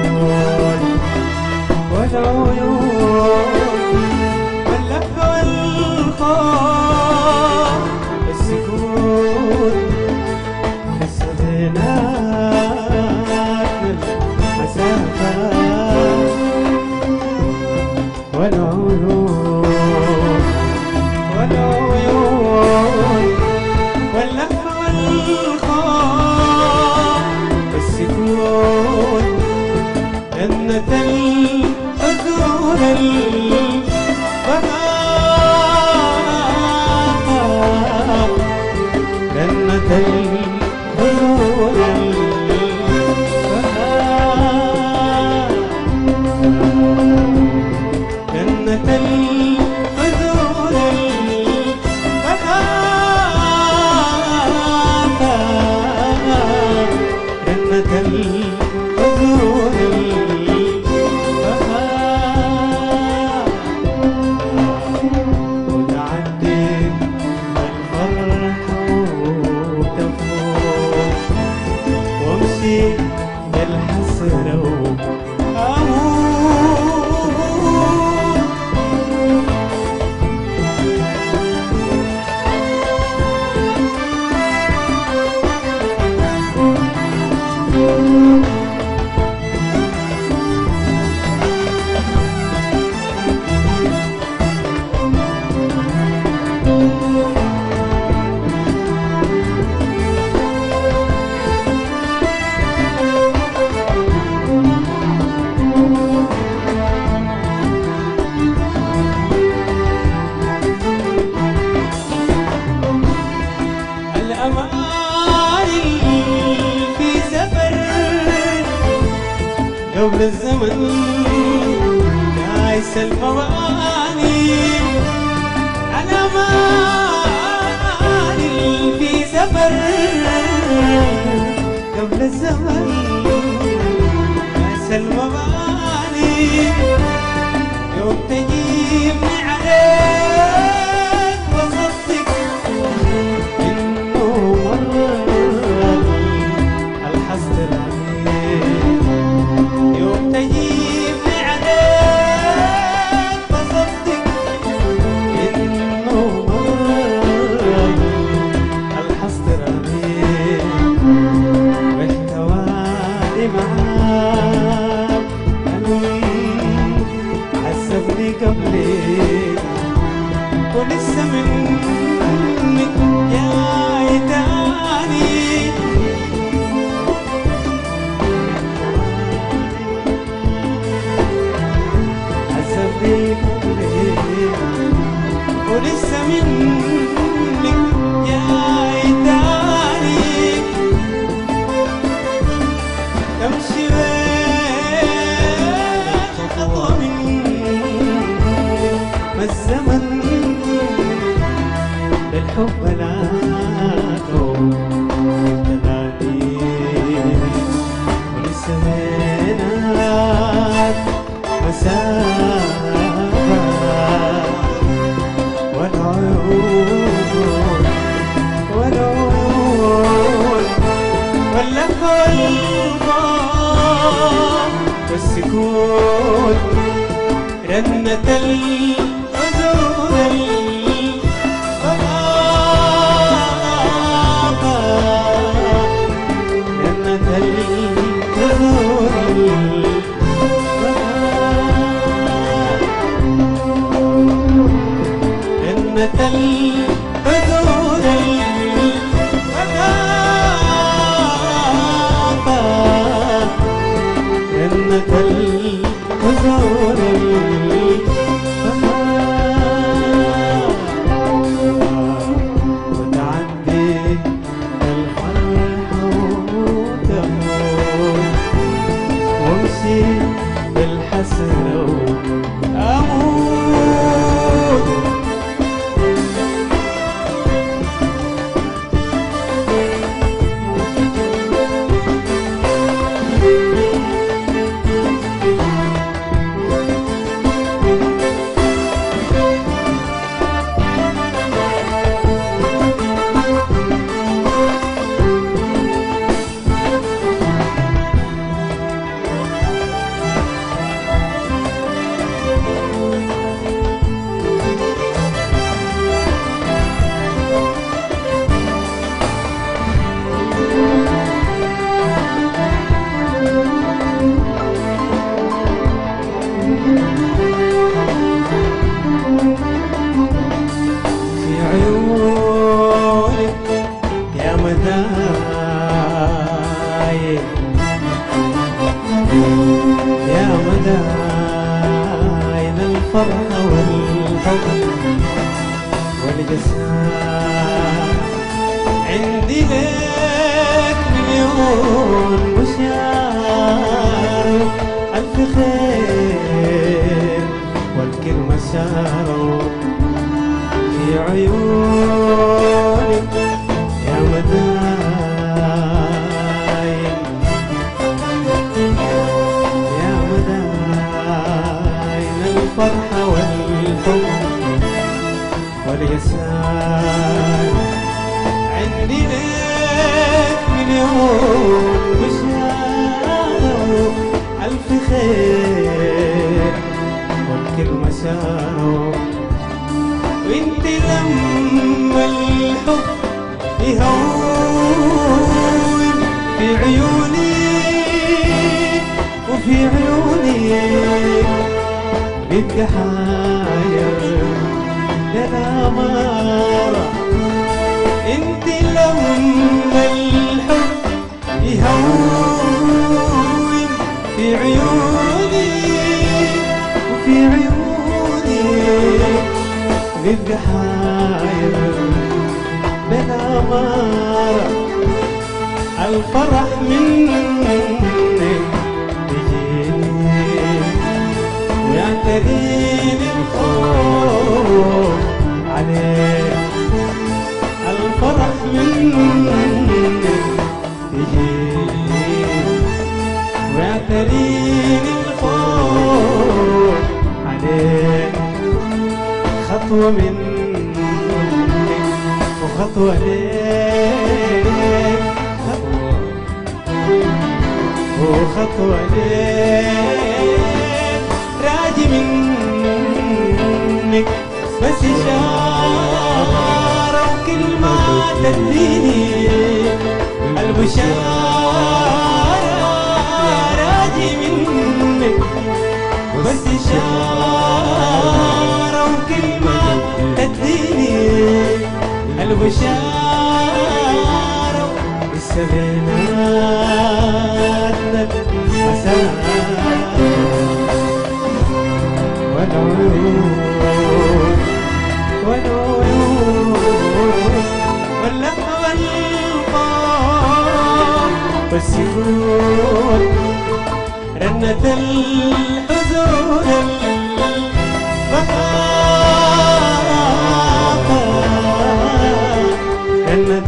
والعيون واللف والخوف السكون حس بيناتنا المسافات والعيون والعيون واللف والخوف والسكون جنة الحزون البهاء جنة الحزون البهاء جنة الحزون البهاء جنة الحزون البهاء وتعدي الفرح وتفوق وامشي بالحسرة وأموت الأماني في سفر قبل الزمن نايس المواني الأماني في سفر قبل الزمن نايس المواني يوم تجيبني عليك وصدق إنه مرة الحسد العميق يوم تجيبني عليك بصدق إنه مرة الحسد العميق واحتواني معاك أنت عذبني قبلي ولسه منك جاي تاني عذبني قبلي ولسه منك جاي تاني تمشي وين خطوة من ما الزمن للحب نادوا تنادي ولسه بينات مسافة والعيون والعيون واللف والخوف والسكون رنة الحزون الغابة رنة الحزون الغابة جنة الحدود الغابة جنة الحزون وتعدي الفرح وتموت وامشي بالحسرة وأموت يا مداين الفرح والحب والجسام عندي لك مليون بشار ألف خير والكلمة ساروا في عيوني يا مداين يا مداين الفرح والحب واليسار عندي لك مليون بشارة ألف خير والكلمة ساروا وانت لما الحب يهون في عيوني وفي عيوني بيبقى حاير للأمارة انت لما الحب يهون في عيوني وفي عيوني بيبقى حاير بالأمارة الفرح منك يجيني ويعتريني الخوف عليك الفرح منك يجيني ويعتريني الخوف عليك خطوة منك وخطوة ليك خطوة وخطوة ليك راجي منك بس إشارة وكلمة تديني البشارة راجي منك بس إشارة وكلمة تديني البشارة لسه بيناتنا مسافة والعيون والعيون واللحظة والقام والسكون رنة الحزن البهاء رنة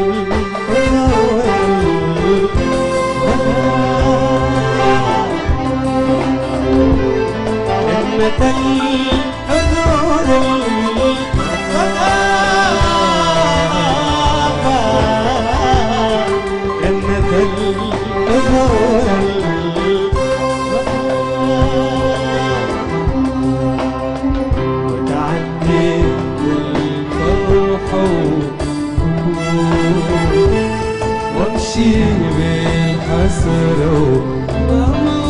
الحزن جنة الحزن البهاء جنة الحزن وتعدي الفرحة وامشي بالحسرة